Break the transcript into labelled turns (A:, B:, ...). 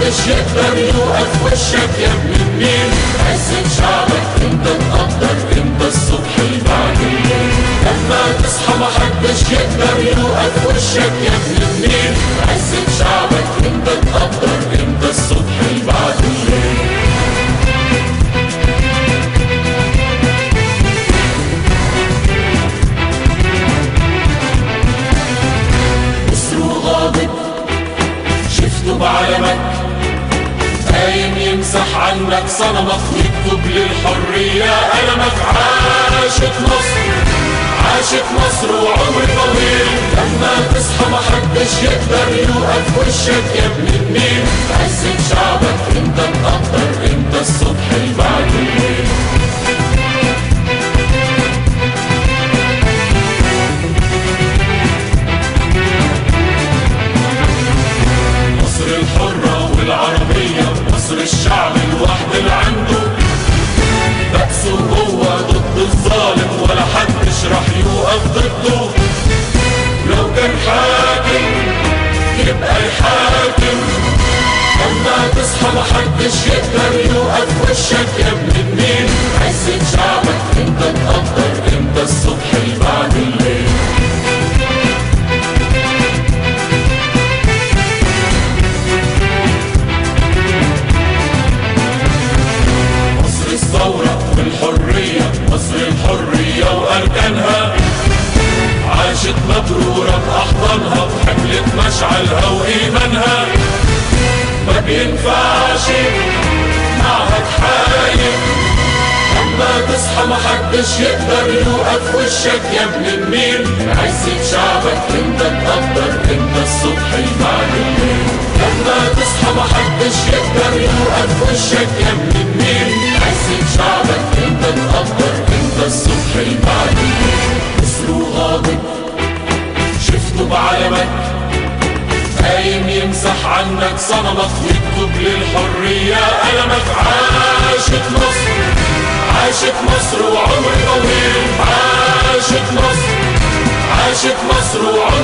A: محدش يقدر يوقف وشك يا ابن النيل عزة شعبك انت تقدر انت الصبح بعد الليل لما تصحى محدش يقدر يوقف وشك يا ابن النيل عزة شعبك انت تقدر انت الصبح بعد الليل مصر وغاضب شفته بعلمك قايم يمسح عنك صنمك ويكتب للحرية ألمك عاشت مصر عاشت مصر وعمر طويل لما تصحى محدش يقدر يوقف وشك يا ابن النيل عزة شعبك انت تقدر انت الصبح بعد الليل مصر الحرة والعربية مصر الشعب الوحد اللي عنده بأسه هو ضد الظالم ولا حدش راح يوقف ضده لو كان حاكم يبقى يحاكم لما تصحى محدش يقدر يوقف وشك يا ابن النيل عزة شعبك انت تقدر انت الصبح بعد الليل مصر الثورة والحرية مصر الحرية وأركانها عاشت مبرورة بأحضانها بحملة مشعلها وإيمانها ما بينفعش معهد حايم لما تصحى محدش يقدر يوقف وشك يا ابن النيل عزة شعبك انت تقدر انت الصبح بعد الليل لما تصحى محدش يقدر يوقف وشك يا ابن النيل عزة شعبك انت تقدر انت الصبح بعد الليل مصر وغاضب شفته بعلمك قايم يمسح عنك صنمك ويكتب للحرية ألمك عاشت مصر عاشت مصر وعمر طويل عاشت مصر عاشت مصر وعمر